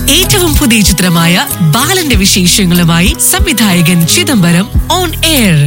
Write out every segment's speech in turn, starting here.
ഏറ്റവും പുതിയ ചിത്രമായ ബാലന്റെ വിശേഷങ്ങളുമായി സംവിധായകൻ ചിദംബരം ഓൺ എയർ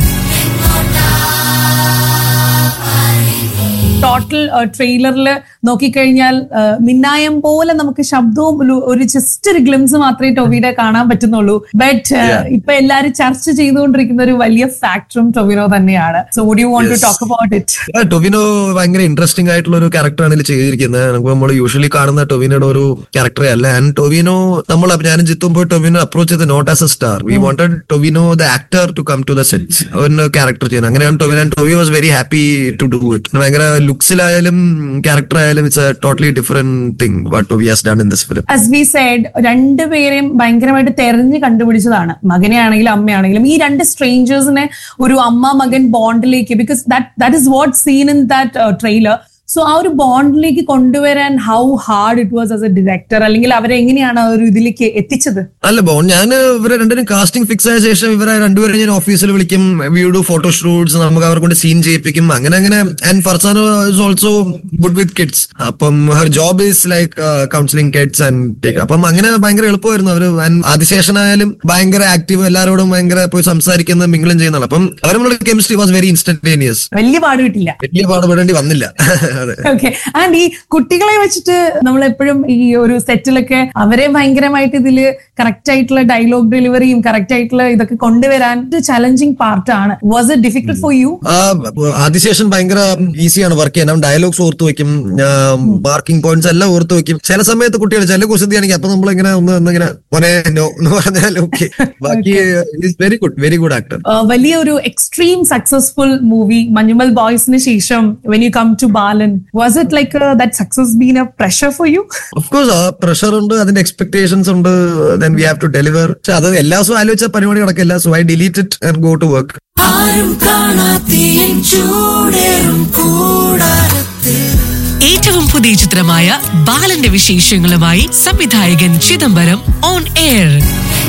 ടോട്ടൽ ട്രെയിലറിൽ നോക്കിക്കഴിഞ്ഞാൽ ആ, മിന്നായം പോലെ നമുക്ക് ശബ്ദവും ഒരു- ഒരു ജസ്റ്റ് ഒരു ഗ്ലിംസ് മാത്രമേ ടൊവിയുടെ കാണാൻ പറ്റുന്നുള്ളൂ ബട്ട് ഇപ്പൊ എല്ലാരും ചർച്ച ചെയ്തുകൊണ്ടിരിക്കുന്ന ഒരു വലിയ ഫാക്ടറും ടൊവിനോ തന്നെയാണ് so would you want to Yes. Talk about it ah, Tovino ഭയങ്കര ഇൻട്രസ്റ്റിംഗ് ആയിട്ടുള്ള ഒരു ക്യാരക്ടറാണ് ഇതിൽ ചെയ്തിരിക്കുന്നത് നമുക്ക് നമ്മൾ യൂഷ്വലി കാണുന്ന ടൊവിനോയുടെ ഒരു ക്യാരക്ടറേ അല്ല ആൻഡ് ടൊവിനോ നമ്മൾ അപ്പൊ ഞാനും ജിത്തും പോയി ടൊവിനോ അപ്രോച്ച് ചെയ്ത് not as a star we wanted Tovino the actor to come to the set ഒരു ക്യാരക്ടർ ചെയ്യുന്നത് അങ്ങനെയാണ് Tovino Tovi was very happy to do it ഭയങ്കര ലുക്സിലായാലും ക്യാരക്ടർ ആയാലും it's a totally different thing what Tovi has done in this film as we said രണ്ടുപേരെയും ഭയങ്കരമായിട്ട് തെരഞ്ഞു കണ്ടുപിടിച്ചതാണ് മകനെ ആണെങ്കിലും അമ്മയാണെങ്കിലും ഈ രണ്ട് സ്ട്രേഞ്ചേഴ്സിനെ ഒരു അമ്മ മകൻ ബോണ്ടിലേക്ക് because that that is what seen in that trailer so ah ഒരു ബോണ്ടിലേക്ക് കൊണ്ടുവരാൻ how hard it was as a director അല്ലെങ്കിൽ അവരെ എങ്ങനെയാണ് ആ ഒരു ഇതിലേക്ക് എത്തിച്ചത് അല്ല ബോൺ ഞാൻ ഇവരെ രണ്ടുപേരും കാസ്റ്റിംഗ് ഫിക്സ് ആയ ശേഷം ഇവരെ രണ്ടുപേരും ഞാൻ ഓഫീസിൽ വിളിക്കും വി ഡു ഫോട്ടോ ഷൂട്ട്സ് നമുക്ക് അവരെ കൊണ്ട് സീൻ ചെയ്യിപ്പിക്കും അങ്ങനെ അങ്ങനെ and Farzana is also good with kids അപ്പം her job is like counselling kids and അപ്പം അങ്ങനെ ഭയങ്കര എളുപ്പമായിരുന്നു അവര് and ആദിശേഷനായാലും ഭയങ്കര ആക്റ്റീവ് എല്ലാവരോടും ഭയങ്കര പോയി സംസാരിക്കുന്ന മിങ്കിലും ചെയ്യുന്നതാണ് അപ്പം അവർ നമ്മളുടെ കെമിസ്ട്രി വാസ് വെരി ഇൻസ്റ്റന്റേനിയസ് വലിയ പാട് കിട്ടില്ല വലിയ പാടുപെടേണ്ടി വന്നില്ല അതെ ഓക്കെ ആൻഡ് ഈ കുട്ടികളെ വെച്ചിട്ട് നമ്മൾ എപ്പോഴും ഈ ഒരു സെറ്റിലൊക്കെ അവരെ ഭയങ്കരമായിട്ട് ഇതില് കറക്റ്റ് ആയിട്ടുള്ള ഡയലോഗ് ഡെലിവറിയും കറക്റ്റ് ആയിട്ടുള്ള ഇതൊക്കെ കൊണ്ടുവരാൻ ചലഞ്ചിങ് പാർട്ടാണ് was it difficult for you ah, Adisheshan ഭയങ്കര ഈസിയാണ് വർക്ക് ചെയ്യാൻ അവൻ ഡയലോഗ്സ് ഓർത്ത് വെക്കും മാർക്കിംഗ് പോയിന്റ്സ് എല്ലാം ഓർത്ത് വെക്കും ചില സമയത്ത് കുട്ടികൾ ചില കുസൃതിയാണെങ്കിൽ അപ്പൊ നമ്മൾ ഇങ്ങനെ ഒന്ന് ഒന്നിങ്ങനെ മോനെ നോ എന്ന് പറഞ്ഞാൽ ഓക്കെ ബാക്കി very good very good actor വലിയ ഒരു എക്സ്ട്രീം സക്സസ്ഫുൾ മൂവി മഞ്ഞുമൽ ബോയ്സിന് ശേഷം when you come to Balan was it like that success been a pressure for you of course ah pressure ഉണ്ട് അതിന്റെ എക്സ്പെക്ടേഷൻസ് ഉണ്ട് then we have to deliver പക്ഷെ അത് എല്ലാ ദിവസവും ആലോചിച്ച പരിപാടി നടക്കില്ല so I delete it and go to work ആരും കാണാത്തീൻ ചൂടേറും കൂടാരത്തിൽ ഏറ്റവും പുതിയ ചിത്രമായ ബാലന്റെ വിശേഷങ്ങളുമായി സംവിധായകൻ ചിദംബരം ഓൺ എയർ